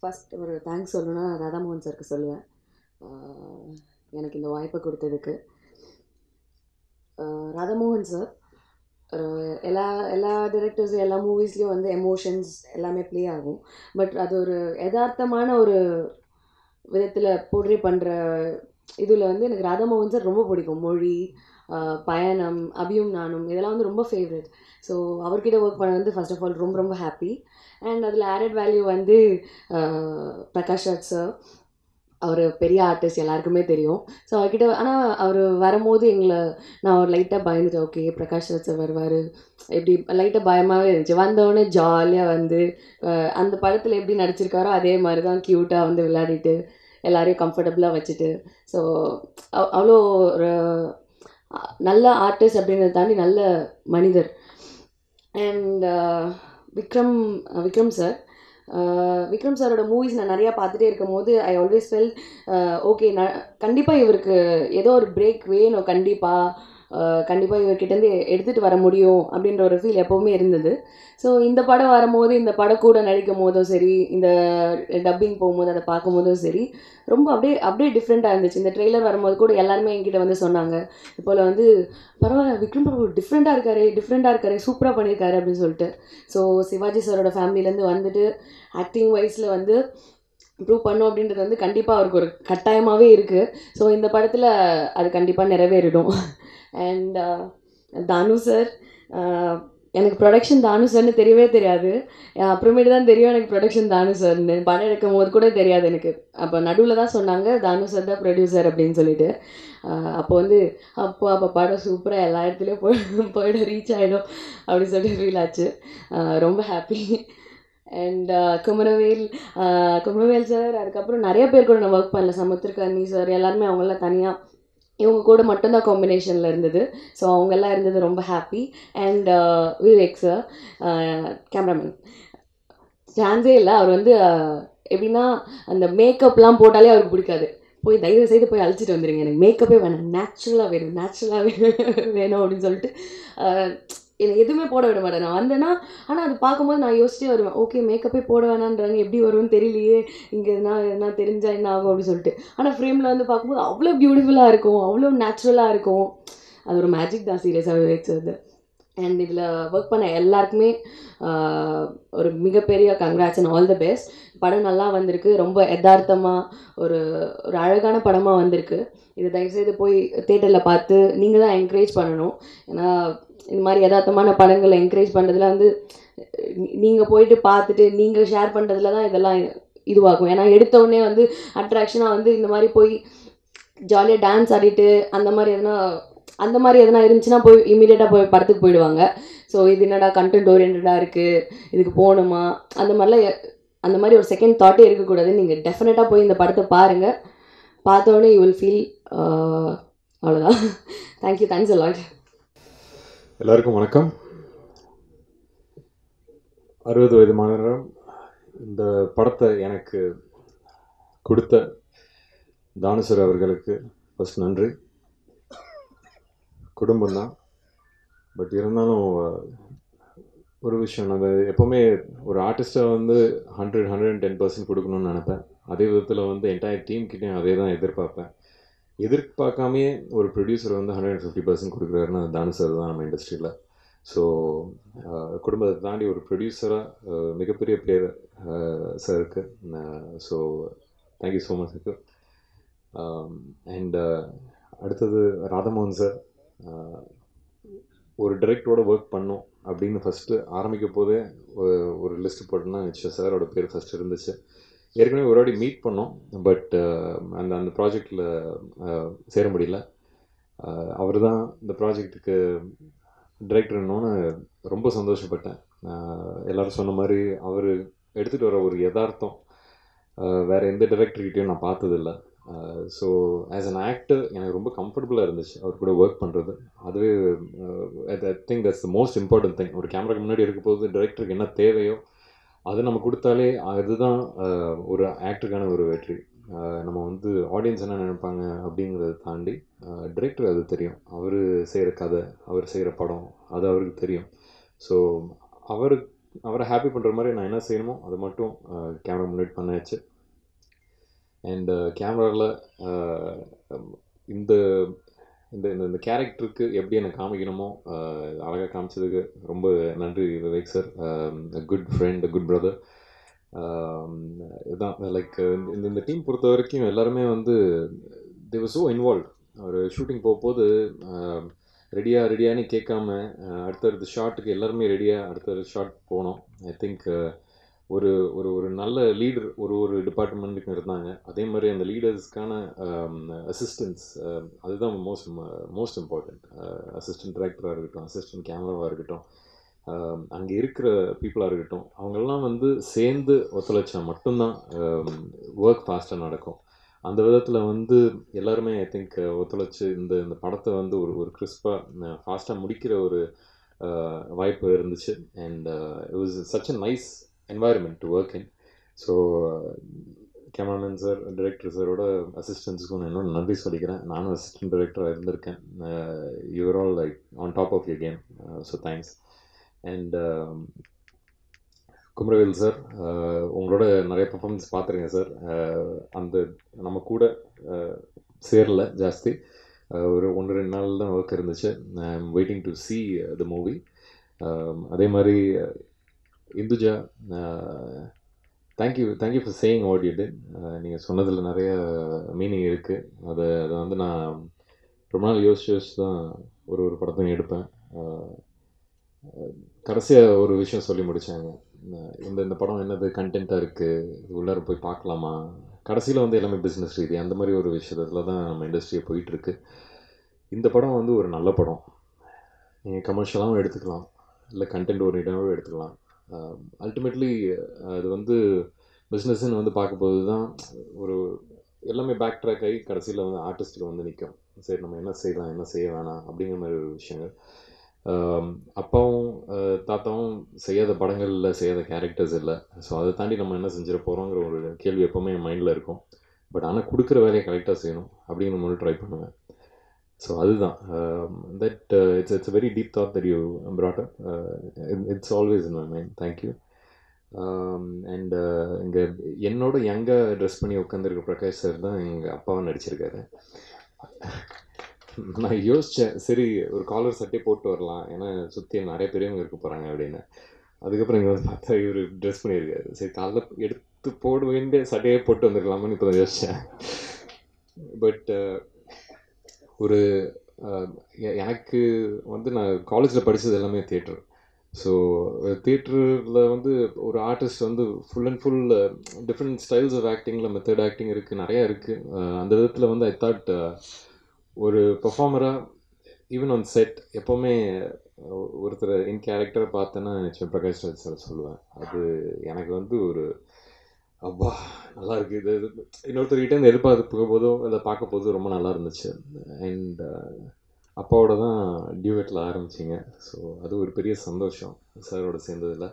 first ஒரு thanks சொல்லணும்னா ராதாமோகன் சாருக்கு சொல்லுவேன் ஆஹ் எனக்கு இந்த வாய்ப்பை கொடுத்ததுக்கு ஆஹ் ராதாமோகன் சார் ஆஹ் எல்லா எல்லா டிரெக்டர்ஸும் எல்லா மூவிஸ்லேயும் வந்து எமோஷன்ஸ் எல்லாமே ப்ளே ஆகும் பட் அது ஒரு யதார்த்தமான ஒரு விதத்தில் போர்ட்ரே பண்ணுற இதில் வந்து எனக்கு ராதாமோகன் சார் ரொம்ப பிடிக்கும் மொழி ஆஹ் பயணம் அபியும் நானும் இதெல்லாம் வந்து ரொம்ப ஃபேவரட் ஸோ அவர்கிட்ட ஒர்க் பண்ண வந்து ஃபர்ஸ்ட் ஆஃப் ஆல் ரொம்ப ரொம்ப ஹாப்பி அண்ட் அதில் ஆடட் வேல்யூ வந்து ஆஹ் பிரகாஷ் ராஜ் சார் அவர் பெரிய ஆர்டிஸ்ட் எல்லாருக்குமே தெரியும் ஸோ அவர்கிட்ட ஆனால் அவர் வரும்போது எங்களை நான் ஒரு லைட்டாக பயந்துட்டேன் ஓகே பிரகாஷ் ராஜ் சார் வருவார் எப்படி லைட்டாக பயமாகவே இருந்துச்சு வந்தோடனே ஜாலியாக வந்து ஆஹ் அந்த படத்தில் எப்படி நடிச்சிருக்காரோ அதே மாதிரி தான் க்யூட்டாக வந்து விளையாடிட்டு எல்லாரையும் கம்ஃபர்டபுளாக வச்சுட்டு ஸோ அவ்வளோ ஒரு அஹ், நல்ல ஆர்டிஸ்ட் அப்படின்றத தாண்டி நல்ல மனிதர் அண்ட் விக்ரம் விக்ரம் சார் விக்ரம் சாரோட மூவிஸ் நான் நிறையா பார்த்துட்டே இருக்கும் போது ஐ ஆல்வேஸ் ஃபெல் ஓகே நான் கண்டிப்பாக இவருக்கு ஏதோ ஒரு பிரேக் வேணும் கண்டிப்பாக கண்டிப்பாக இவர்கிட்டேருந்து எடுத்துகிட்டு வர முடியும் அப்படின்ற ஒரு ஃபீல் எப்போவுமே இருந்தது ஸோ இந்த படம் வரும்போது இந்த படம் கூட நடிக்கும் போதும் சரி இந்த டப்பிங் போகும்போது அதை பார்க்கும்போதும் சரி ரொம்ப அப்படியே அப்படியே டிஃப்ரெண்ட்டாக இருந்துச்சு இந்த ட்ரெய்லர் வரும்போது கூட எல்லாருமே என்கிட்ட வந்து சொன்னாங்க இப்போல வந்து பரவாயில்ல விக்ரம் பிரபு டிஃப்ரெண்ட்டாக இருக்காரு டிஃப்ரெண்ட்டாக இருக்காரு சூப்பராக பண்ணியிருக்காரு அப்படின்னு சொல்லிட்டு ஸோ சிவாஜி சாரோட ஃபேமிலியிலேருந்து வந்துட்டு ஆக்டிங் வைஸில் வந்து ப்ரூவ் பண்ணும் அப்படின்றது வந்து கண்டிப்பாக அவருக்கு ஒரு கட்டாயமாகவே இருக்குது ஸோ இந்த படத்தில் அது கண்டிப்பாக நிறைவேறிடும் அண்ட் தானு சார் எனக்கு ப்ரொடக்ஷன் தானு சார்னு தெரியவே தெரியாது அஹ் அப்புறமேட்டு தான் தெரியும் எனக்கு ப்ரொடக்ஷன் தானு சார்னு படம் எடுக்கும் போது கூட தெரியாது எனக்கு அப்போ நடுவில் தான் சொன்னாங்க தானு சார் தான் ப்ரொடியூசர் அப்படின்னு சொல்லிட்டு அஹ் அப்போ வந்து அப்போ அப்போ படம் சூப்பராக எல்லா இடத்துலையும் போய் போயிடும் ரீச் ஆகிடும் அப்படின்னு சொல்லிட்டு ஃபீல் ஆச்சு அஹ் ரொம்ப happy and Kumaravel ah Kumaravel sir அதுக்கப்புறம் நிறைய பேர் கூட நான் ஒர்க் பண்ணல சமுத்திரகர்ணி சார் எல்லாருமே அவங்களாம் தனியாக இவங்க கூட மட்டும்தான் காம்பினேஷனில் இருந்தது ஸோ அவங்கெல்லாம் இருந்தது ரொம்ப happy and Vivek sir cameraman சான்ஸே இல்லை அவர் வந்து அஹ், எப்படின்னா அந்த மேக்கப்லாம் போட்டாலே அவருக்கு பிடிக்காது போய் தயவு செய்து போய் அழைச்சிட்டு வந்துடுங்க எனக்கு மேக்கப்பே வேணாம் நேச்சுரலாக வேணும் நேச்சுரலாக வேணும் அப்படின்னு சொல்லிட்டு அஹ், என்னை எதுவுமே போட விட மாட்டேன் நான் வந்தேன்னா ஆனால் அது பார்க்கும்போது நான் யோசிச்சே வருவேன் ஓகே மேக்கப்பே போட வேணான்றாங்க எப்படி வரும்னு தெரியலையே இங்கே எதுனா எதுனா தெரிஞ்சா என்ன ஆகும் அப்படின்னு சொல்லிட்டு ஆனால் ஃப்ரேமில் வந்து பார்க்கும்போது அவ்வளோ பியூட்டிஃபுல்லாக இருக்கும் அவ்வளோ நேச்சுரலாக இருக்கும் அது ஒரு மேஜிக் தான் சீரியஸாக விவேக் சார் அண்ட் இதில் ஒர்க் பண்ண எல்லாருக்குமே ஆஹ், ஒரு மிகப்பெரிய congrats and all the best படம் நல்லா வந்திருக்கு ரொம்ப யதார்த்தமாக ஒரு ஒரு அழகான படமாக வந்திருக்கு இதை தயவுசெய்து போய் தேட்டரில் பார்த்து நீங்கள் தான் என்கரேஜ் பண்ணணும் ஏன்னா இந்த மாதிரி யதார்த்தமான படங்களை என்கரேஜ் பண்ணுறதுல வந்து நீங்கள் போயிட்டு பார்த்துட்டு நீங்கள் ஷேர் பண்ணுறதுல தான் இதெல்லாம் இதுவாகும் ஏன்னா எடுத்த உடனே வந்து அட்ராக்ஷனாக வந்து இந்த மாதிரி போய் ஜாலியாக டான்ஸ் ஆடிட்டு அந்த மாதிரி எதனா அந்த மாதிரி எதனா இருந்துச்சுன்னா போய் இமீடியட்டாக போய் படத்துக்கு போயிடுவாங்க ஸோ இது என்னடா கண்டென்ட் ஓரியன்டாக இருக்குது இதுக்கு போகணுமா அந்த மாதிரிலாம் எ- அந்த மாதிரி ஒரு செகண்ட் தாட்டே இருக்கக்கூடாது நீங்கள் டெஃபினட்டாக போய் இந்த படத்தை பாருங்கள் பார்த்தோன்னே யூ வில் ஃபீல் அவ்வளோதான் தேங்க்யூ தேங்க்ஸ் அலாட் எல்லாருக்கும் வணக்கம் அறுபது வயது மாணவரம் இந்த படத்தை எனக்கு கொடுத்த தானுசர் அவர்களுக்கு ஃபர்ஸ்ட் நன்றி குடும்பம் தான் பட் இருந்தாலும் அஹ், ஒரு விஷயம் நம்ம எப்போவுமே ஒரு ஆர்டிஸ்ட்டை வந்து hundred hundred and ten percent கொடுக்கணும்னு நினைப்பேன் அதே விதத்தில் வந்து என்டையர் டீம் கிட்டேயும் அதே தான் எதிர்பார்ப்பேன் எதிர்பார்க்காமையே ஒரு ப்ரொடியூசர் வந்து ஹண்ட்ரட் அண்ட் ஃபிஃப்டி பர்சன்ட் கொடுக்குறாருன்னா அது தானு சார் தான் நம்ம இண்டஸ்ட்ரியில் ஸோ குடும்பத்தை தாண்டி ஒரு ப்ரொடியூசராக மிகப்பெரிய பேர் சாருக்கு so thank you so much sir and அடுத்தது ராதமோகன் சார் ஒரு டைரக்டரோட ஒர்க் பண்ணோம் அப்படின்னு ஃபஸ்ட்டு ஆரம்பிக்க போதே ஒரு- ஒரு லிஸ்ட் போட்டோம்னா நிச்சயம் சாரோட பேர் ஃபஸ்ட் இருந்துச்சு ஏற்கனவே ஒரு வாட்டி மீட் பண்ணோம் பட் அந்த அந்த ப்ராஜெக்டில் சேர முடியல அவர் தான் இந்த ப்ராஜெக்ட்டுக்கு டிரெக்டர்னோன்னு ரொம்ப சந்தோஷப்பட்டேன் அஹ் எல்லாரும் சொன்ன மாதிரி அவர் எடுத்துகிட்டு வர ஒரு யதார்த்தம் அஹ் வேற எந்த டிரெக்டர்கிட்டையும் நான் பார்த்ததில்ல ஸோ ஆஸ் an ஆக்டர் எனக்கு ரொம்ப கம்ஃபர்டபுளாக இருந்துச்சு அவர் கூட ஒர்க் பண்ணுறது அதுவே I think that's the most important thing ஒரு கேமராக்கு முன்னாடி இருக்க போது டிரெக்டருக்கு என்ன தேவையோ அது நம்ம கொடுத்தாலே அதுதான் அஹ், ஒரு ஆக்டருக்கான ஒரு வெற்றி அஹ், நம்ம வந்து ஆடியன்ஸ் என்ன நினைப்பாங்க அப்படிங்கிறத தாண்டி டிரெக்டர் அது தெரியும் அவர் செய்கிற கதை அவர் செய்கிற படம் அது அவருக்கு தெரியும் ஸோ அவர் அவரை ஹாப்பி பண்ணுற மாதிரி நான் என்ன செய்யணுமோ அதை மட்டும் கேமரா முன்னாடி பண்ணாச்சு அண்ட் கேமராவில் இந்த இந்த இந்த இந்த கேரக்டருக்கு எப்படி எனக்கு காமிக்கணுமோ அழகாக காமிச்சதுக்கு ரொம்ப நன்றி Vivek sir good friend good brother இதுதான் லைக் இந்த இந்த டீம் பொறுத்த வரைக்கும் எல்லாருமே வந்து தேவர் ஸோ இன்வால்வ் ஒரு ஷூட்டிங் போகும்போது ரெடியாக ரெடியானு கேட்காம அடுத்தடுத்த ஷாட்டுக்கு எல்லாருமே ரெடியாக அடுத்த ஷாட் போனோம் ஐ திங்க் ஒரு ஒரு ஒரு நல்ல லீடர் ஒரு ஒரு டிபார்ட்மெண்ட்டுக்கு இருந்தாங்க அதே மாதிரி அந்த லீடர்ஸ்க்கான அசிஸ்டன்ஸ் அதுதான் மோஸ்ட் மோஸ்ட் இம்பார்ட்டண்ட் அசிஸ்டன்ட் டிரெக்டராக இருக்கட்டும் அசிஸ்டன்ட் கேமராவாக இருக்கட்டும் அங்கே இருக்கிற பீப்புளாக இருக்கட்டும் அவங்கெல்லாம் வந்து சேர்ந்து ஒத்துழைச்சா மட்டும்தான் ஒர்க் ஃபாஸ்ட்டாக நடக்கும் அந்த விதத்தில் வந்து எல்லாருமே ஐ திங்க் ஒத்துழைச்சு இந்த இந்த படத்தை வந்து ஒரு ஒரு கிறிஸ்பாக ஃபாஸ்ட்டாக முடிக்கிற ஒரு வாய்ப்பு இருந்துச்சு and it was such a nice environment to work in so cameraman sir director சாரோட அசிஸ்டன்ஸுக்கும் நான் இன்னொன்று நன்றி சொல்லிக்கிறேன் நானும் அசிஸ்டன்ட் டிரெக்டராக இருந்திருக்கேன் you're all like on top of your game so thanks and Kumaravel sir உங்களோட நிறைய பர்ஃபார்மன்ஸ் பார்த்துருங்க சார் அந்த நம்ம கூட சேரல ஜாஸ்தி ஒரு ஒன்று ரெண்டு நாள் தான் ஒர்க் இருந்துச்சு I am waiting to see the movie அதே மாதிரி Induja thank you thank you for saying what you did நீங்கள் சொன்னதில் நிறைய மீனிங் இருக்குது அதை அதை வந்து நான் ரொம்ப நாள் யோசிச்சு யோசிச்சு தான் ஒரு ஒரு படத்தையும் எடுப்பேன் கடைசியாக ஒரு விஷயம் சொல்லி முடித்தாங்க இந்த இந்த படம் என்னது கண்டென்ட்டாக இருக்குது இது உள்ளார போய் பார்க்கலாமா கடைசியில் வந்து எல்லாமே பிஸ்னஸ் ரீதி அந்த மாதிரி ஒரு விஷயத்தில் தான் நம்ம இண்டஸ்ட்ரியை போயிட்டுருக்கு இந்த படம் வந்து ஒரு நல்ல படம் நீங்கள் கமர்ஷியலாகவும் எடுத்துக்கலாம் இல்லை கண்டென்ட் ஓரியன்டாகவும் எடுத்துக்கலாம் அல்டிமேட்லி அது வந்து பிஸ்னஸ்ன்னு வந்து பார்க்கும்போது தான் ஒரு எல்லாமே பேக் ட்ராக் ஆகி கடைசியில் வந்து ஆர்டிஸ்ட்டுக்கு வந்து நிற்கும் சரி நம்ம என்ன செய்யலாம் என்ன செய்ய வேணாம் அப்படிங்கிற மாதிரி ஒரு விஷயங்கள் அப்பாவும் தாத்தாவும் செய்யாத படங்களில் செய்யாத கேரக்டர்ஸ் இல்லை ஸோ அதை தாண்டி நம்ம என்ன செஞ்சிட போகிறோங்கிற ஒரு கேள்வி எப்போவுமே என் மைண்டில் இருக்கும் பட் ஆனால் கொடுக்குற வேலையை கரெக்டாக செய்யணும் அப்படிங்கிற மாதிரி ட்ரை பண்ணுவேன் ஸோ அதுதான் that it's it's very deep thought that you brought up it's always in my mind thank you and இங்கே என்னோட யங்காக ட்ரெஸ் பண்ணி உட்காந்துருக்க பிரகாஷ் சார் தான் எங்கள் அப்பாவை நடிச்சிருக்காரு நான் யோசித்தேன் சரி ஒரு காலர் சட்டை போட்டு வரலாம் ஏன்னா சுற்றி நிறைய பெரியவங்க இருக்க போகிறாங்க அப்படின்னு அதுக்கப்புறம் இங்கே வந்து பார்த்தா இவர் ட்ரெஸ் பண்ணியிருக்காரு சரி காலைல எடுத்து போட வேண்டிய சட்டையே போட்டு வந்துருக்கலாமான்னு இப்போ தான் யோசித்தேன் பட் ஒரு எனக்கு வந்து நான் காலேஜில் படித்தது எல்லாமே தியேட்டர் ஸோ தியேட்டரில் வந்து ஒரு ஆர்டிஸ்ட் வந்து full and full different styles of ஆக்டிங்கில் மெத்தட் ஆக்டிங் இருக்குது நிறையா இருக்குது அந்த விதத்தில் வந்து ஐ தாட் ஒரு பர்ஃபார்மராக ஈவன் ஆன் செட் எப்போவுமே ஒருத்தர் இன் கேரக்டரை பார்த்தேன்னா நிச்சயம் பிரகாஷ் ராஜ் சார் சொல்லுவேன் அது எனக்கு வந்து ஒரு அப்பா நல்லா இருக்குது இது இன்னொருத்தர்கிட்ட எதிர்பார்ப்பு போதோ இல்லை பார்க்க போதோ ரொம்ப நல்லா இருந்துச்சு அண்ட் அப்பாவோட தான் டியூவேட்டில் ஆரம்பிச்சிங்க ஸோ அது ஒரு பெரிய சந்தோஷம் சாரோட சேர்ந்ததில்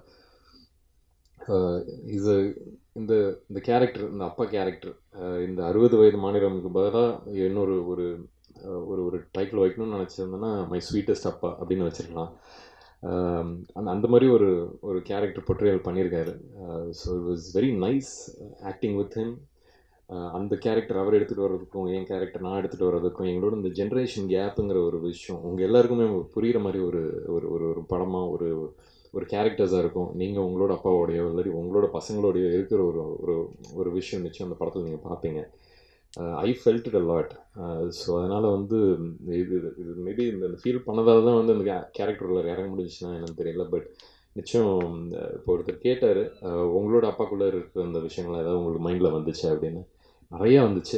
இது இந்த இந்த கேரக்டர் இந்த அப்பா கேரக்டர் இந்த அறுபது வயது மாநிலமுக்கு பதிலாக இன்னொரு ஒரு ஒரு ஒரு டைட்டில் வைக்கணும்னு நினச்சிருந்தேன்னா மை ஸ்வீட்டஸ்ட் அப்பா அப்படின்னு வச்சிருக்கலாம் அந்த அந்த மாதிரி ஒரு ஒரு கேரக்டர் பொட்ரியல் பண்ணியிருக்காரு so it was very nice acting with him அந்த கேரக்டர் அவர் எடுத்துகிட்டு வர்றதுக்கும் என் கேரக்டர் நான் எடுத்துகிட்டு வர்றதுக்கும் எங்களோட இந்த ஜென்ரேஷன் கேப்புங்கிற ஒரு விஷயம் உங்கள் எல்லாருக்குமே புரிகிற மாதிரி ஒரு ஒரு ஒரு ஒரு படமாக ஒரு ஒரு கேரக்டர்ஸாக இருக்கும் நீங்கள் உங்களோட அப்பாவோடையோ இல்லாட்டி உங்களோட பசங்களோடையோ இருக்கிற ஒரு ஒரு ஒரு விஷயம் நிச்சயம் அந்த படத்தில் நீங்கள் பார்ப்பீங்க I felt it a lot so அதனால் வந்து இது இது மேபி இந்த ஃபீல் பண்ணதால தான் வந்து அந்த கேரக்டரில் இறங்க முடிஞ்சுச்சுன்னா என்னன்னு தெரியல பட் நிச்சயம் இப்போ ஒருத்தர் கேட்டார் உங்களோட அப்பாக்குள்ளே இருக்கிற அந்த விஷயங்கள் ஏதாவது உங்களுக்கு மைண்டில் வந்துச்சு அப்படின்னு நிறையா வந்துச்சு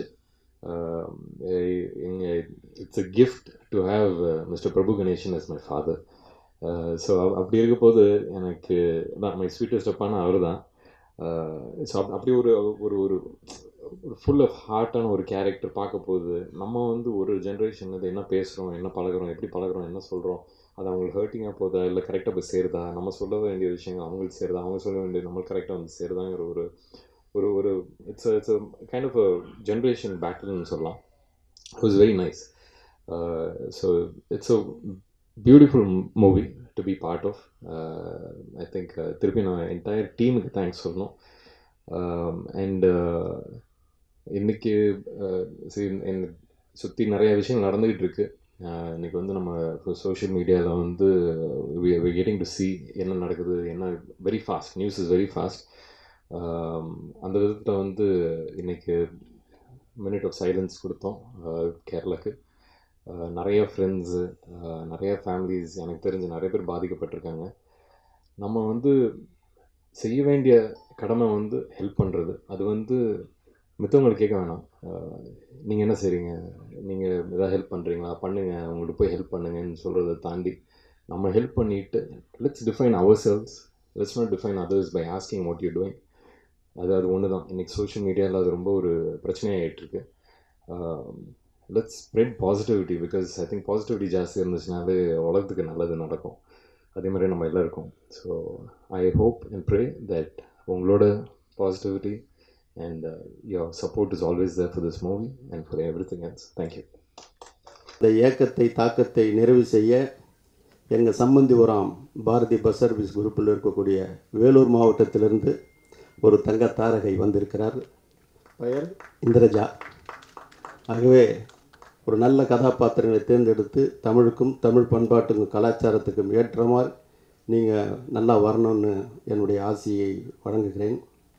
எங்கள் it's a gift to have mister Prabhu Ganesan is my father so அப்படி இருக்க போது எனக்கு தான் மை ஸ்வீட்டஸ்ட் அப்பான அவர் தான் ஸோ அப்படி ஒரு ஒரு ஒரு ஒரு ஃபுல் ஆஃப் ஹார்ட்டான ஒரு கேரக்டர் பார்க்க போகுது நம்ம வந்து ஒரு ஜென்ரேஷன் இது என்ன பேசுகிறோம் என்ன பழகிறோம் எப்படி பழகிறோம் என்ன சொல்கிறோம் அது அவங்களுக்கு ஹர்ட்டிங்காக போதா இல்லை கரெக்டாக போய் சேருதா நம்ம சொல்ல வேண்டிய விஷயங்கள் அவங்களுக்கு சேருதா அவங்க சொல்ல வேண்டிய நம்மளுக்கு கரெக்டாக வந்து சேருதாங்கிற ஒரு ஒரு ஒரு it's it's kind of a generation பேட்டில்னு சொல்லலாம் it was very nice so it's a beautiful movie to be part of I think திருப்பி நான் என்டையர் டீமுக்கு தேங்க்ஸ் சொல்லணும் அண்ட் இன்றைக்கி சரி என் சுற்றி நிறைய விஷயங்கள் நடந்துக்கிட்டு இருக்கு ஆஹ் இன்னைக்கு வந்து நம்ம சோஷியல் மீடியாவில் வந்து கெட்டிங் டு see என்ன நடக்குது என்ன very fast news is very fast அந்த விதத்தில் வந்து இன்னைக்கு மினிட் ஆஃப் சைலன்ஸ் கொடுத்தோம் ஆஹ் கேரளாக்கு ஆஹ் நிறைய ஃப்ரெண்ட்ஸு நிறைய ஃபேமிலிஸ் எனக்கு தெரிஞ்சு நிறைய பேர் பாதிக்கப்பட்டிருக்காங்க நம்ம வந்து செய்ய வேண்டிய கடமை வந்து ஹெல்ப் பண்ணுறது அது வந்து மித்தவங்களை கேட்க வேணாம் நீங்கள் என்ன செய்கிறீங்க நீங்கள் எதாவது ஹெல்ப் பண்ணுறீங்களா பண்ணுங்கள் அவங்கள்ட்ட போய் ஹெல்ப் பண்ணுங்கன்னு சொல்கிறத தாண்டி நம்ம ஹெல்ப் பண்ணிட்டு let's define our selves let's not define others by asking what you doing அது அது ஒன்று தான் இன்றைக்கி சோஷியல் மீடியாவில் அது ரொம்ப ஒரு பிரச்சனையாகிட்டுருக்கு let's spread positivity because I think positivity ஜாஸ்தி இருந்துச்சுனாலே உலகத்துக்கு நல்லது நடக்கும் அதே மாதிரி நம்ம எல்லாருக்கும் so I hope and pray that உங்களோட positivity and your support is always there for this movie and for everything else thank you இந்த இயக்கத்தை தாக்கத்தை நிறைவு செய்ய எங்கள் சம்பந்திபுரம் பாரதி பஸ் சர்வீஸ் குரூப்பில் இருக்கக்கூடிய வேலூர் மாவட்டத்திலிருந்து ஒரு தங்க தாரகை வந்திருக்கிறார் பெயர் இந்திரஜா ஆகவே ஒரு நல்ல கதாபாத்திரங்களை தேர்ந்தெடுத்து தமிழுக்கும் தமிழ் பண்பாட்டுக்கும் கலாச்சாரத்துக்கும் ஏற்றமாறு நீங்கள் நல்லா வரணும்னு என்னுடைய ஆசையை வழங்குகிறேன்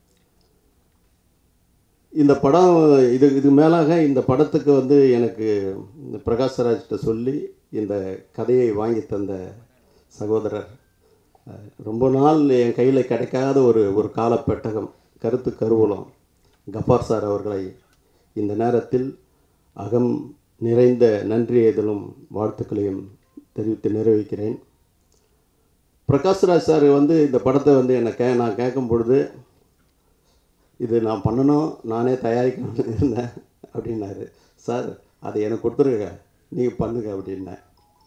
இந்த படம் இது இது மேலாக இந்த படத்துக்கு வந்து எனக்கு இந்த பிரகாஷ்ராஜ்கிட்ட சொல்லி இந்த கதையை வாங்கி தந்த சகோதரர் அஹ், ரொம்ப நாள் என் கையில் கிடைக்காத ஒரு ஒரு காலப்பெட்டகம் கருத்து கருவூலம் கஃபார் சார் அவர்களை இந்த நேரத்தில் அகம் நிறைந்த நன்றி எதிலும் வாழ்த்துக்களையும் தெரிவித்து நிறைவேற்கிறேன் பிரகாஷ்ராஜ் சார் வந்து இந்த படத்தை வந்து என்னை கே நான் கேட்கும் பொழுது இது நான் பண்ணணும் நானே தயாரிக்கணும்னு இருந்தேன் அப்படின்னாரு சார் அதை எனக்கு கொடுத்துருங்க நீங்கள் பண்ணுங்க அப்படின்னேன்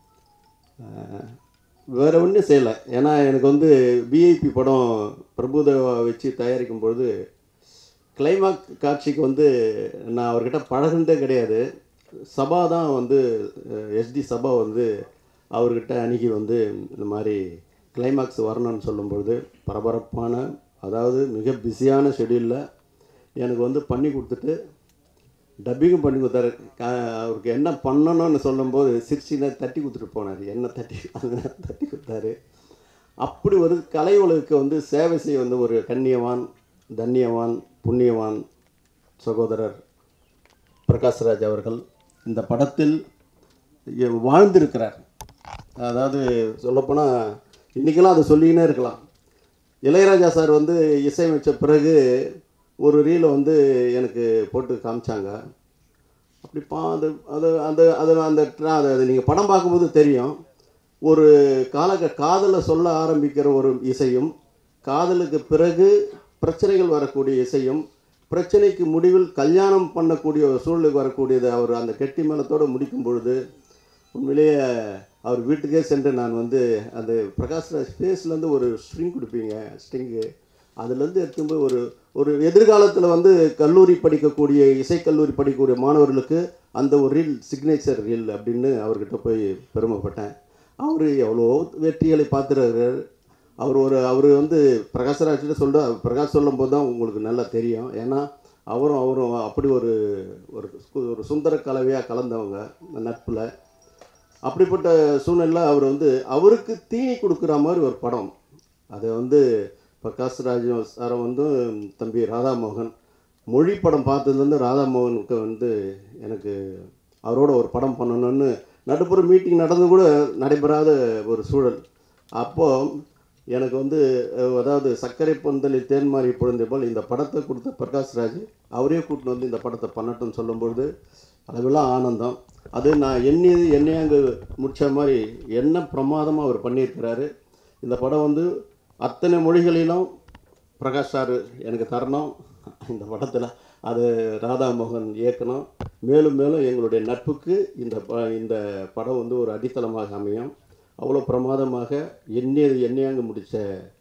அஹ், வேற ஒன்றும் செய்யலை ஏன்னா எனக்கு வந்து விஐபி படம் பிரபுதேவா வச்சு தயாரிக்கும் பொழுது கிளைமாக் காட்சிக்கு வந்து நான் அவர்கிட்ட பழகுனதே கிடையாது சபா தான் வந்து எஸ்டி சபா வந்து அவர்கிட்ட அணுகி வந்து இந்த மாதிரி கிளைமாக்ஸ் வரணும்னு சொல்லும்பொழுது பரபரப்பான அதாவது மிக பிஸியான ஷெடியூலில் எனக்கு வந்து பண்ணி கொடுத்துட்டு டப்பிங்கும் பண்ணி கொடுத்தாரு கா- அவருக்கு என்ன பண்ணணும்னு சொல்லும்போது சிரிச்சின தட்டி கொடுத்துட்டு போனார் என்ன தட்டி தட்டி கொடுத்தாரு அப்படி ஒரு கலை உலகுக்கு வந்து சேவை செய்ய வந்து ஒரு கண்ணியவான் தன்னியவான் புண்ணியவான் சகோதரர் பிரகாஷ்ராஜ் அவர்கள் இந்த படத்தில் எ- வாழ்ந்திருக்கிறார் அதாவது சொல்லப்போனால் இன்றைக்கெல்லாம் அதை சொல்லிக்கினே இருக்கலாம் இளையராஜா சார் வந்து இசையமைச்ச பிறகு ஒரு ரீலை வந்து எனக்கு போட்டு காமிச்சாங்க அப்படி பா அது அது அந்த அது அந்த tra- அது அது நீங்கள் படம் பார்க்கும்போது தெரியும் ஒரு காலக காதலை சொல்ல ஆரம்பிக்கிற ஒரு இசையும் காதலுக்கு பிறகு பிரச்சனைகள் வரக்கூடிய இசையும் பிரச்சனைக்கு முடிவில் கல்யாணம் பண்ணக்கூடிய ஒரு சூழலுக்கு வரக்கூடியது அவர் அந்த கெட்டி மேளத்தோடு முடிக்கும் பொழுது உண்மையிலேயே அவர் வீட்டுக்கே சென்று நான் வந்து அந்த பிரகாஷ்ராஜ் ஃபேஸ்லேருந்து ஒரு ஸ்ட்ரிங் கொடுப்பீங்க ஸ்ட்ரிங்கு அதுலேருந்து எடுத்துன்னு போய் ஒரு ஒரு எதிர்காலத்தில் வந்து கல்லூரி படிக்கக்கூடிய இசைக்கல்லூரி படிக்கக்கூடிய மாணவர்களுக்கு அந்த ஒரு ரீல் சிக்னேச்சர் ரீல் அப்படின்னு அவர்கிட்ட போய் பெருமைப்பட்டேன் அவர் எவ்வளோ வெற்றிகளை பார்த்துருக்காரு அவர் ஒரு அவர் வந்து பிரகாஷ்ராஜ்கிட்ட சொல்ல பிரகாஷ் சொல்லும்போது தான் உங்களுக்கு நல்லா தெரியும் ஏன்னா அவரும் அவரும் அப்படி ஒரு ஒரு சு- ஒரு சுந்தர கலவையாக கலந்தவங்க நட்பில் அப்படிப்பட்ட சூழ்நிலை அவர் வந்து அவருக்கு தீனி கொடுக்குற மாதிரி ஒரு படம் அதை வந்து பிரகாஷ் ராஜ் சாரை வந்து தம்பி ராதாமோகன் மொழி படம் பார்த்ததுலேருந்து ராதாமோகனுக்கு வந்து எனக்கு அவரோட ஒரு படம் பண்ணணும்னு நடுப்புற மீட்டிங் நடந்து கூட நடைபெறாத ஒரு சூழல் அப்போது எனக்கு வந்து அஹ், அதாவது சர்க்கரை பந்தலில் தேன்மாரி பொழுந்த போல் இந்த படத்தை கொடுத்த பிரகாஷ் ராஜ் அவரே கூட்டின்னு வந்து இந்த படத்தை பண்ணட்டும்னு சொல்லும்பொழுது அளவெல்லாம் ஆனந்தம் அது நான் எண்ணியது எண்ணியாங்க முடிச்ச மாதிரி என்ன பிரமாதமாக அவர் பண்ணியிருக்கிறாரு இந்த படம் வந்து அத்தனை மொழிகளிலும் பிரகாஷ் சார் எனக்கு தரணும் இந்த படத்தில் அது ராதாமோகன் இயக்கணும் மேலும் மேலும் எங்களுடைய நட்புக்கு இந்த ப இந்த படம் வந்து ஒரு அடித்தளமாக அமையும் அவ்வளோ பிரமாதமாக எண்ணியது எண்ணியாங்க முடித்த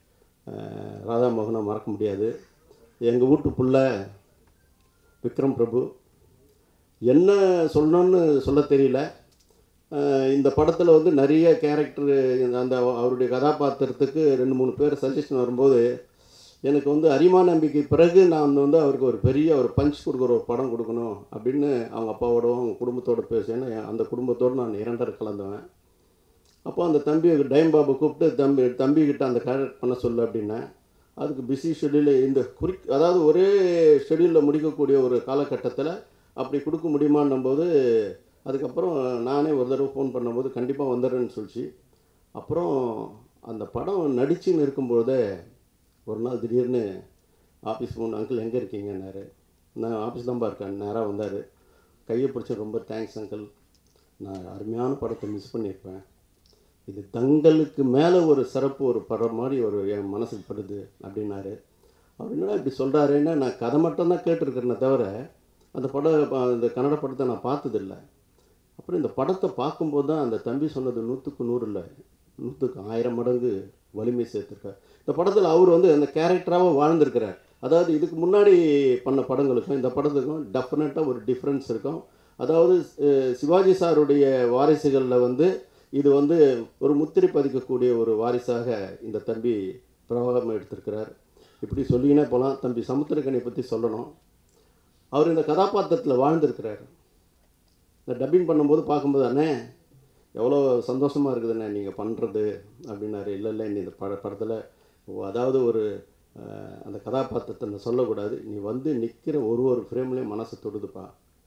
ராதாமோகனை மறக்க முடியாது எங்கள் வீட்டு புள்ள விக்ரம் பிரபு என்ன சொல்லணும்னு சொல்ல தெரியல அஹ் இந்த படத்தில் வந்து நிறைய கேரக்டர் அந்த அவருடைய கதாபாத்திரத்துக்கு ரெண்டு மூணு பேர் சஜஷன் வரும்போது எனக்கு வந்து அரிமா நம்பிக்கை பிறகு நான் வந்து அவருக்கு ஒரு பெரிய ஒரு பஞ்ச் கொடுக்குற ஒரு படம் கொடுக்கணும் அப்படின்னு அவங்க அப்பாவோடவும் அவங்க குடும்பத்தோட பேசுவேன் அந்த குடும்பத்தோடு நான் இரண்டரை கலந்தவன் அப்போ அந்த தம்பி டைம் பாபு கூப்பிட்டு தம்பி தம்பிக்கிட்ட அந்த கேரக்டர் பண்ண சொல்லு அப்படின்னேன் அதுக்கு பிஸி ஷெடியூல் இந்த குறி அதாவது ஒரே ஷெடியூலில் முடிக்கக்கூடிய ஒரு காலகட்டத்தில் அப்படி கொடுக்க முடியுமான்னும் போது அதுக்கப்புறம் நானே ஒரு தடவை ஃபோன் பண்ணும்போது கண்டிப்பாக வந்துடுறேன்னு சொல்லிச்சு அப்புறம் அந்த படம் நடிச்சுன்னு இருக்கும்போதே ஒரு நாள் திடீர்னு ஆஃபீஸ் ஃபோன் அங்கிள் எங்கே இருக்கீங்கன்னாரு நான் ஆஃபீஸ் தான்ப்பா இருக்கேன் நேராக வந்தார் கையை பிடிச்சி ரொம்ப தேங்க்ஸ் அங்கிள் நான் அருமையான படத்தை மிஸ் பண்ணியிருப்பேன் இது தங்களுக்கு மேலே ஒரு சிறப்பு ஒரு படம் மாதிரி ஒரு என் மனசுக்கு படுது அப்படின்னாரு அவர் என்னடா இப்படி சொல்கிறாருன்னா நான் கதை மட்டும்தான் கேட்டிருக்கிறேனே தவிர அந்த படம் அந்த கன்னட படத்தை நான் பார்த்ததில்ல அப்புறம் இந்த படத்தை பார்க்கும்போது தான் அந்த தம்பி சொன்னது நூற்றுக்கு நூறு இல்லை நூற்றுக்கு ஆயிரம் மடங்கு வலிமை சேர்த்துருக்கார் இந்த படத்தில் அவர் வந்து அந்த கேரக்டராக வாழ்ந்திருக்கிறார் அதாவது இதுக்கு முன்னாடி பண்ண படங்களுக்கும் இந்த படத்துக்கும் டெஃபினட்டாக ஒரு டிஃப்ரென்ஸ் இருக்கும் அதாவது அஹ், சிவாஜி சாருடைய வாரிசுகளில் வந்து இது வந்து ஒரு முத்திரை பதிக்கக்கூடிய ஒரு வாரிசாக இந்த தம்பி பிரவாகம் எடுத்திருக்கிறார் இப்படி சொல்லினே போகலாம் தம்பி சமுத்திரக்கனியை பற்றி சொல்லணும் அவர் இந்த கதாபாத்திரத்தில் வாழ்ந்திருக்கிறார் இந்த டப்பிங் பண்ணும்போது பார்க்கும்போது அண்ணே எவ்வளோ சந்தோஷமாக இருக்குதுண்ணே நீங்கள் பண்ணுறது அப்படின்னாரு இல்லை இல்லை நீ இந்த பட படத்தில் அதாவது ஒரு அஹ், அந்த கதாபாத்திரத்தை நான் சொல்லக்கூடாது நீ வந்து நிற்கிற ஒரு ஒரு ஃப்ரேம்லேயும் மனசை தொடுதுப்பா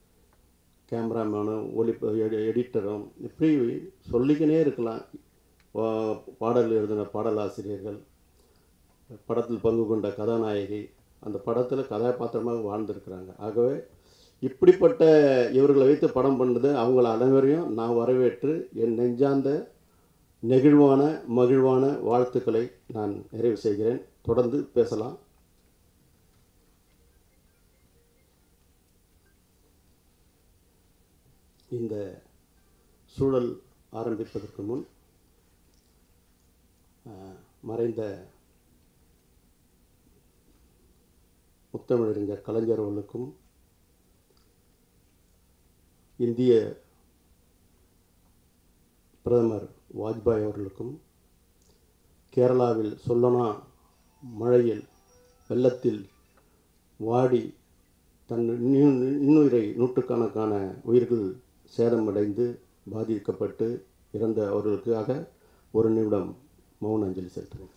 கேமராமேனும் ஒளி எடி- எடிட்டரும் இப்படி சொல்லிக்கினே இருக்கலாம் வா- பாடல் எழுதின பாடலாசிரியர்கள் படத்தில் பங்கு கொண்ட கதாநாயகி அந்த படத்தில் கதாபாத்திரமாக வாழ்ந்திருக்கிறாங்க ஆகவே இப்படிப்பட்ட இவர்களை வைத்து படம் பண்ணது அவங்கள அனைவரையும் நான் வரவேற்று என் நெஞ்சார்ந்த நெகிழ்வான மகிழ்வான வாழ்த்துக்களை நான் நிறைவு செய்கிறேன் தொடர்ந்து பேசலாம் இந்த சூழல் ஆரம்பிப்பதற்கு முன் அஹ், மறைந்த முத்தமிழறிஞர் கலைஞர் அவர்களுக்கும் இந்திய பிரதமர் வாஜ்பாய் அவர்களுக்கும் கேரளாவில் சொல்லனா மழையில் வெள்ளத்தில் வாடி தன் இன்னு- இன்னுயிரை நூற்றுக்கணக்கான உயிர்கள் சேதமடைந்து பாதிக்கப்பட்டு இறந்த அவர்களுக்காக ஒரு நிமிடம் மௌன அஞ்சலி செலுத்துவோம்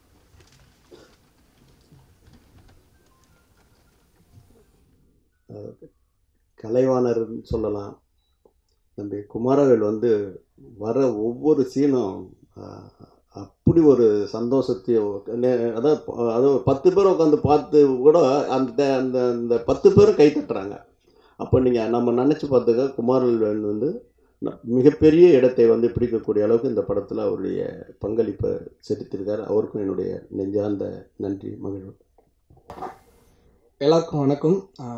அஹ் கலைவாணர்னு சொல்லலாம் தம்பி குமாரவேல் வந்து வர ஒவ்வொரு சீனும் அஹ், அப்படி ஒரு சந்தோஷத்தையும் நே- அதாவது ப- அதாவது ஒரு பத்து பேர் உட்காந்து பார்த்து கூட அந்த அந்த அந்த பத்து பேரும் கை தட்டுறாங்க அப்போ நீங்கள் நம்ம நினச்சி பார்த்துக்க குமாரவேல் வந்து ந- மிகப்பெரிய இடத்தை வந்து பிடிக்கக்கூடிய அளவுக்கு இந்த படத்தில் அவருடைய பங்களிப்பை செலுத்தியிருக்கார் அவருக்கும் என்னுடைய நெஞ்சார்ந்த நன்றி மகிழ்வு எல்லாருக்கும் வணக்கம்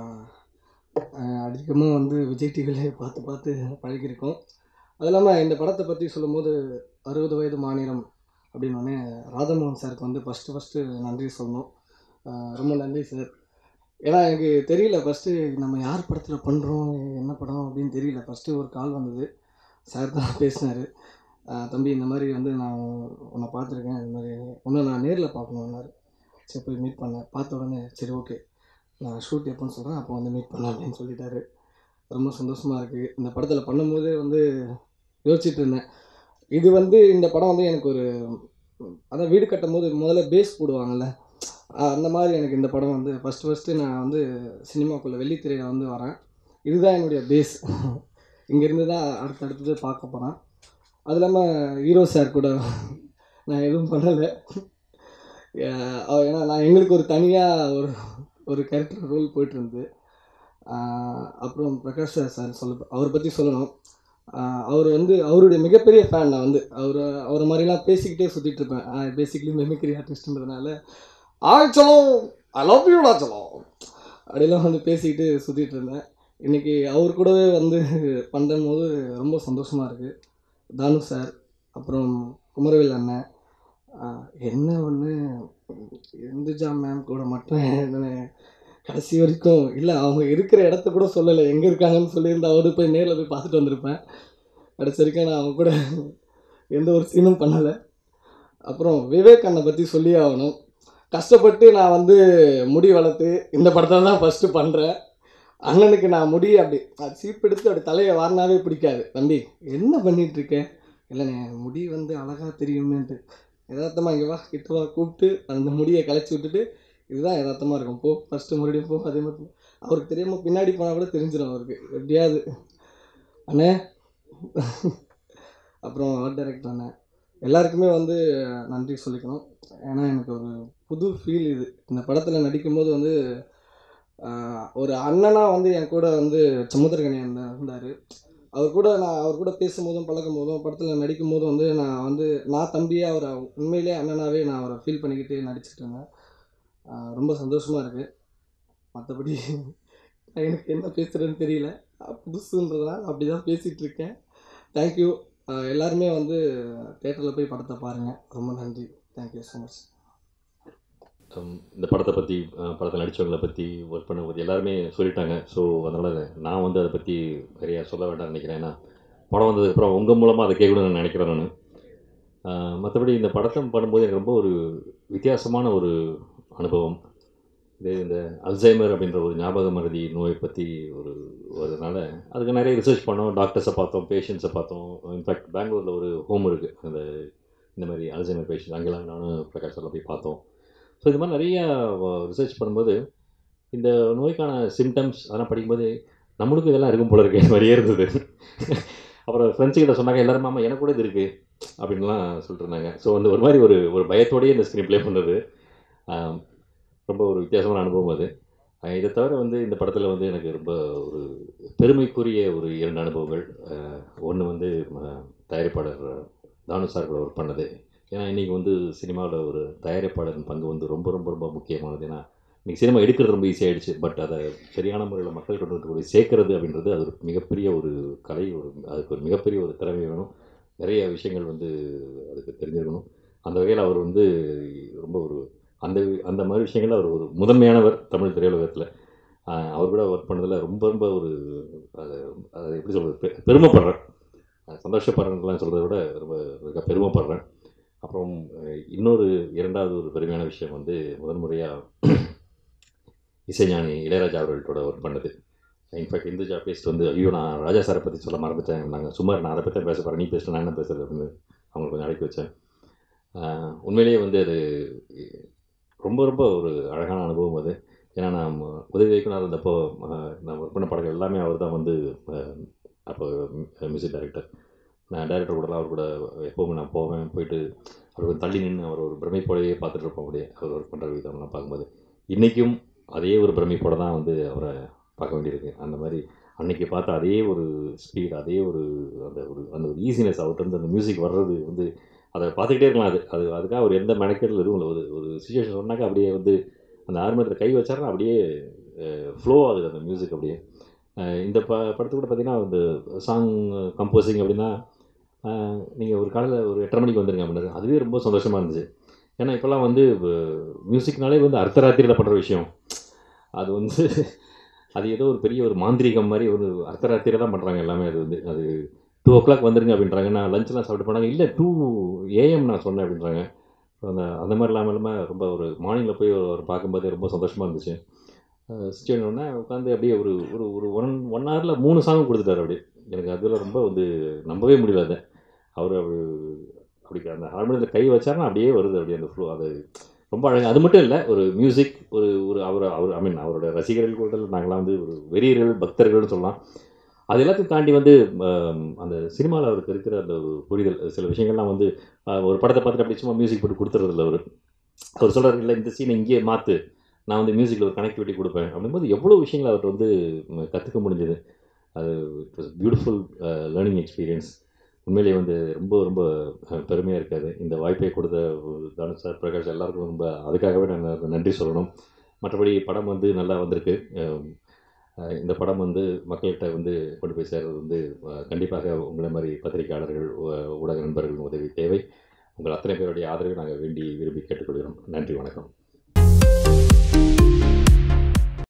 அதிகமாக வந்து விஜய் டிவிலே பார்த்து பார்த்து பழகியிருக்கோம் அது இல்லாமல் இந்த படத்தை பற்றி சொல்லும்போது அறுபது வயது மாநிலம் அப்படின்னோடனே ராதமோகன் சாருக்கு வந்து ஃபஸ்ட்டு ஃபஸ்ட்டு நன்றி சொல்லணும் ஆஹ் ரொம்ப நன்றி சார் ஏன்னா எனக்கு தெரியல ஃபஸ்ட்டு நம்ம யார் படத்தில் பண்ணுறோம் என்ன படம் அப்படின்னு தெரியல ஃபஸ்ட்டு ஒரு கால் வந்தது சார் தான் பேசினார் தம்பி இந்த மாதிரி வந்து நான் உன்னை பார்த்துருக்கேன் இந்த மாதிரி ஒன்று நான் நேரில் பார்க்கணுன்னாரு சரி போய் மீட் பண்ணேன் பார்த்த உடனே சரி ஓகே நான் ஷூட் எப்போன்னு சொல்கிறேன் அப்போ வந்து மீட் பண்ணலாம் அப்படின்னு சொல்லிட்டாரு ரொம்ப சந்தோஷமாக இருக்குது இந்த படத்தில் பண்ணும்போது வந்து யோசிச்சுட்டு இருந்தேன் இது வந்து இந்த படம் வந்து எனக்கு ஒரு அதான் வீடு கட்டும்போது முதல்ல பேஸ் போடுவாங்கல்ல அஹ் அந்த மாதிரி எனக்கு இந்த படம் வந்து ஃபஸ்ட்டு ஃபஸ்ட்டு நான் வந்து சினிமாக்குள்ளே வெள்ளித்திரையில் வந்து வரேன் இதுதான் என்னுடைய பேஸ் இங்கேருந்து தான் அடுத்தடுத்தது பார்க்க போகிறேன் அது இல்லாமல் ஹீரோ சார் கூட நான் எதுவும் பண்ணலை ஏன்னா நான் எங்களுக்கு ஒரு தனியாக ஒரு ஒரு கேரக்டர் ரோல் போயிட்டு இருந்தது ஆஹ் அப்புறம் பிரகாஷ் சார் சார் சொல்ல அவரை பற்றி சொல்லணும் ஆஹ் அவர் வந்து அவருடைய மிகப்பெரிய ஃபேன் நான் வந்து அவர் அவரை மாதிரிலாம் பேசிக்கிட்டே சுற்றிட்டு இருப்பேன் பேசிக்கலி மெமிக்ரி ஆர்டிஸ்ட்ன்றதுனால ஆச்சலம் ஐ லவ் யூ ஆச்சலம் அப்படிலாம் வந்து பேசிக்கிட்டு சுற்றிட்டு இருந்தேன் இன்றைக்கி அவர் கூடவே வந்து பண்ணும்போது ரொம்ப சந்தோஷமாக இருக்குது தானு சார் அப்புறம் குமரவேல் அண்ணன் ஆஹ் என்ன ஒன்று இந்துஜா மேம் கூட மட்டும் என்ன கடைசி வரைக்கும் இல்லை அவங்க இருக்கிற இடத்த கூட சொல்லலை எங்கே இருக்காங்கன்னு சொல்லியிருந்தா அவரு போய் நேரில் போய் பார்த்துட்டு வந்திருப்பேன் கடைசி வரைக்கும் நான் அவங்க கூட எந்த ஒரு சீனும் பண்ணலை அப்புறம் விவேக் அண்ணனை பற்றி சொல்லியே ஆகணும் கஷ்டப்பட்டு நான் வந்து முடி வளர்த்து இந்த படத்தில் தான் ஃபஸ்ட்டு பண்ணுறேன் அண்ணனுக்கு நான் முடி அப்படி அது சீப் எடுத்து அப்படி தலையை வாரினாவே பிடிக்காது தம்பி என்ன பண்ணிட்டு இருக்க இல்லைண்ணே முடி வந்து அழகாக தெரியுமேன்ட்டு யதார்த்தமாக இங்கே வா கிட்ட வா கூப்பிட்டு அந்த முடியை கலைச்சி விட்டுட்டு இதுதான் யதார்த்தமாக இருக்கும் போ ஃபஸ்ட்டு மறுபடியும் போ அதே மாதிரி அவருக்கு தெரியாமல் பின்னாடி போனால் கூட தெரிஞ்சிடும் அவருக்கு எப்படியாவது அண்ணே அப்புறம் ஆர்ட் டைரக்டர் அண்ணன் எல்லாருக்குமே வந்து நன்றி சொல்லிக்கணும் ஏன்னா எனக்கு ஒரு புது ஃபீல் இது இந்த படத்தில் நடிக்கும்போது வந்து ஆஹ், ஒரு அண்ணனாக வந்து என் கூட வந்து சமுத்திரகனி அண்ணன் இருந்தார் அவர் கூட நான் அவர் கூட பேசும்போதும் பழகும் போதும் படத்தில் நடிக்கும் போதும் வந்து நான் வந்து நான் தம்பியாக அவரை உண்மையிலே அண்ணனாவே நான் அவரை ஃபீல் பண்ணிக்கிட்டு நடிச்சிட்டு இருந்தேன் ஆஹ், ரொம்ப சந்தோஷமாக இருக்குது மற்றபடி எனக்கு என்ன பேசுகிறேன்னு தெரியல புதுசுன்றதுனால அப்படி தான் பேசிகிட்டு இருக்கேன் தேங்க்யூ எல்லாருமே வந்து தேட்டரில் போய் படத்தை பாருங்கள் ரொம்ப நன்றி தேங்க்யூ ஸோ மச் ஹம், இந்த படத்தை பற்றி படத்தில் நடித்தவங்களை பற்றி ஒர்க் பண்ண பற்றி எல்லாருமே சொல்லிட்டாங்க ஸோ அதனால் நான் வந்து அதை பற்றி நிறையா சொல்ல வேண்டாம்னு நினைக்கிறேன் ஏன்னா படம் வந்ததுக்கப்புறம் உங்கள் மூலமாக அதை கேட்கணும்னு நான் நினைக்கிறேன் நான் மற்றபடி இந்த படத்தை பண்ணும்போது எனக்கு ரொம்ப ஒரு வித்தியாசமான ஒரு அனுபவம் இது இந்த அல்சைமர் அப்படின்ற ஒரு ஞாபக மறதி நோயை பற்றி ஒரு வரதுனால அதுக்கு நிறைய ரிசர்ச் பண்ணோம் டாக்டர்ஸை பார்த்தோம் பேஷண்ட்ஸை பார்த்தோம் இன்ஃபேக்ட் பெங்களூரில் ஒரு ஹோம் இருக்குது அந்த இந்த மாதிரி அல்சைமர் பேஷண்ட் அங்கெல்லாம் நானும் பிரகாஷ் சார்ல போய் பார்த்தோம் ஸோ இது மாதிரி நிறைய ரிசர்ச் பண்ணும்போது இந்த நோய்க்கான சிம்டம்ஸ் அதெல்லாம் படிக்கும்போது நம்மளுக்கும் இதெல்லாம் இருக்கும் போல இருக்கு மாதிரியே இருந்தது அப்புறம் ஃப்ரெண்ட்ஸு கிட்ட சொன்னாங்க எல்லாரும் ஆமாம் எனக்கு கூட இது இருக்குது அப்படின்லாம் சொல்லிட்டு இருந்தாங்க ஸோ வந்து ஒரு மாதிரி ஒரு ஒரு பயத்தோடயே இந்த ஸ்க்ரீன் ப்ளே பண்ணது ஆம், ரொம்ப ஒரு வித்தியாசமான அனுபவம் அது அஹ் இதை தவிர வந்து இந்த படத்தில் வந்து எனக்கு ரொம்ப ஒரு பெருமைக்குரிய ஒரு இரண்டு அனுபவங்கள் ஒன்று வந்து ம- தயாரிப்பாளர் தானு சார் கூட ஒர்க் பண்ணது ஏன்னா இன்றைக்கி வந்து சினிமாவில் ஒரு தயாரிப்பாளரின் பங்கு வந்து ரொம்ப ரொம்ப ரொம்ப முக்கியமானது ஏன்னா இன்றைக்கி சினிமா எடுக்கிறது ரொம்ப ஈஸியாகிடுச்சு பட் அதை சரியான முறையில் மக்கள் கொண்டு வந்து போய் சேர்க்கறது அப்படின்றது அது ஒரு மிகப்பெரிய ஒரு கலை ஒரு அதுக்கு ஒரு மிகப்பெரிய ஒரு திறமை வேணும் நிறைய விஷயங்கள் வந்து அதுக்கு தெரிஞ்சிருக்கணும் அந்த வகையில் அவர் வந்து ரொம்ப ஒரு அந்த அந்த மாதிரி விஷயங்கள்ல அவர் ஒரு முதன்மையானவர் தமிழ் திரையுலகத்தில் ஆஹ் அவர் கூட ஒர்க் பண்ணதில் ரொம்ப ரொம்ப ஒரு அது அது எப்படி சொல்கிறது பெ பெருமைப்படுறேன் அஹ் சந்தோஷப்படுறேன்லாம் சொல்கிறத விட ரொம்ப மிக பெருமைப்படுறேன் அப்புறம் அஹ் இன்னொரு இரண்டாவது ஒரு பெருமையான விஷயம் வந்து முதன்முறையாக இசைஞானி இளையராஜா அவர்களோட ஒர்க் பண்ணது இன்ஃபேக்ட் இந்துஜா பேஸ்ட் வந்து ஐயோ நான் ராஜா சாரை பற்றி சொல்ல மறந்துட்டேன் நாங்கள் சும்மா நான் அதை பற்றி தான் பேச போகிறேன் நீ பேசுகிறேன் நான் என்ன பேசுறது அப்படின்னு அவங்களை கொஞ்சம் அடக்கி வச்சேன் ஆஹ் உண்மையிலேயே வந்து அது ரொம்ப ரொம்ப ஒரு அழகான அனுபவம் அது ஏன்னா நான் உதவி இயக்குனர் இருந்தப்போ ஆஹ் நான் ஒர்க் பண்ண படங்கள் எல்லாமே அவர் தான் வந்து ஆஹ் அப்போ மியூசிக் டைரக்டர் நான் டைரக்டர் கூடலாம் அவர் கூட எப்போவுமே நான் போவேன் போயிட்டு அவர் கொஞ்சம் தள்ளி நின்று அவர் ஒரு பிரமிப்போடையே பார்த்துட்டு இருப்போம் அப்படியே அவர் ஒர்க் பண்ணுற விதம்லாம் பார்க்கும்போது இன்றைக்கும் அதே ஒரு பிரமிப்போட தான் வந்து அவரை பார்க்க வேண்டியிருக்கு அந்த மாதிரி அன்னைக்கு பார்த்த அதே ஒரு ஸ்பீட் அதே ஒரு அந்த ஒரு அந்த ஒரு ஈஸினஸ் அவர்கிட்ட அந்த மியூசிக் வர்றது வந்து அதை பார்த்துக்கிட்டே இருக்கலாம் அது அது அதுக்காக ஒரு எந்த மெனக்கெடல் எதுவும் இல்லை ஒரு ஒரு சுச்சுவேஷன் சொன்னாக்கா அப்படியே வந்து அந்த ஆர்மத்தில் கை வச்சாருன்னா அப்படியே ஃப்ளோ ஆகுது அந்த மியூசிக் அப்படியே அஹ் இந்த ப படத்து கூட பார்த்தீங்கன்னா இந்த சாங் கம்போசிங் அப்படின்னா நீங்கள் ஒரு காலையில் ஒரு எட்டரை மணிக்கு வந்துருங்க அப்படின்னாரு அதுவே ரொம்ப சந்தோஷமாக இருந்துச்சு ஏன்னா இப்போல்லாம் வந்து மியூசிக்னாலே வந்து அர்த்தராத்திரியில் பண்ணுற விஷயம் அது வந்து அது ஏதோ ஒரு பெரிய ஒரு மாந்திரீகம் மாதிரி ஒரு அர்த்தராத்திரியில் தான் பண்ணுறாங்க எல்லாமே அது வந்து அது டூ ஓ கிளாக் வந்துருங்க அப்படின்றாங்க நான் லஞ்செலாம் சாப்பிட்டு போனாங்க இல்லை டூ ஏஎம் நான் சொன்னேன் அப்படின்றாங்க அந்த அந்த மாதிரி இல்லாமல் இல்லாமல் ரொம்ப ஒரு மார்னிங்கில் போய் ஒரு பார்க்கும்போதே ரொம்ப சந்தோஷமாக இருந்துச்சு சுச்சுவேஷன் உடனே உட்காந்து அப்படியே ஒரு ஒரு ஒரு ஒன் ஒன் ஹவரில் மூணு சாங் கொடுத்துட்டாரு அப்படியே எனக்கு அதில் ரொம்ப வந்து நம்பவே முடியல அதை அவர் அப்படி அப்படி அந்த ஹார்மோனியத்தில் கை வச்சாருன்னா அப்படியே வருது அப்படியே அந்த ஃப்ளோ அது ரொம்ப அழகாக அது மட்டும் இல்லை ஒரு மியூசிக் ஒரு ஒரு அவர் அவர் ஐ மீன் அவரோட ரசிகர்கள் கூட நாங்களாம் வந்து ஒரு வெறியர்கள் பக்தர்கள்னு சொல்லலாம் அது எல்லாத்தையும் தாண்டி வந்து ஆம், அந்த சினிமாவில் அவருக்கு இருக்கிற அந்த ஒரு புரிதல் சில விஷயங்கள்லாம் வந்து ஆ, ஒரு படத்தை பார்த்துட்டு அப்படி சும்மா மியூசிக் போட்டு கொடுத்துறதில்ல அவர் அவர் சொல்கிறார் இல்லை இந்த சீனை இங்கேயே மாற்று நான் வந்து மியூசிக்கில் ஒரு கனெக்டிவிட்டி கொடுப்பேன் அப்படிங்கும்போது எவ்வளோ விஷயங்கள் அவர்கிட்ட வந்து கற்றுக்க முடிஞ்சது அது it was beautiful learning experience உண்மையிலேயே வந்து ரொம்ப ரொம்ப பெருமையாக இருக்காது இந்த வாய்ப்பை கொடுத்த தானு சார் பிரகாஷ் எல்லாருக்கும் ரொம்ப அதுக்காகவே நான் நன்றி சொல்லணும் மற்றபடி படம் வந்து நல்லா வந்திருக்கு அஹ் அஹ் இந்த படம் வந்து மக்கள்கிட்ட வந்து கொண்டு போய் சேர்றது வந்து அஹ் கண்டிப்பாக உங்களை மாதிரி பத்திரிகையாளர்கள் ஊ- ஊடக நண்பர்களின் உதவி தேவை உங்கள் அத்தனை பேருடைய ஆதரவை நாங்கள் வேண்டி விரும்பி கேட்டுக்கொள்கிறோம் நன்றி வணக்கம்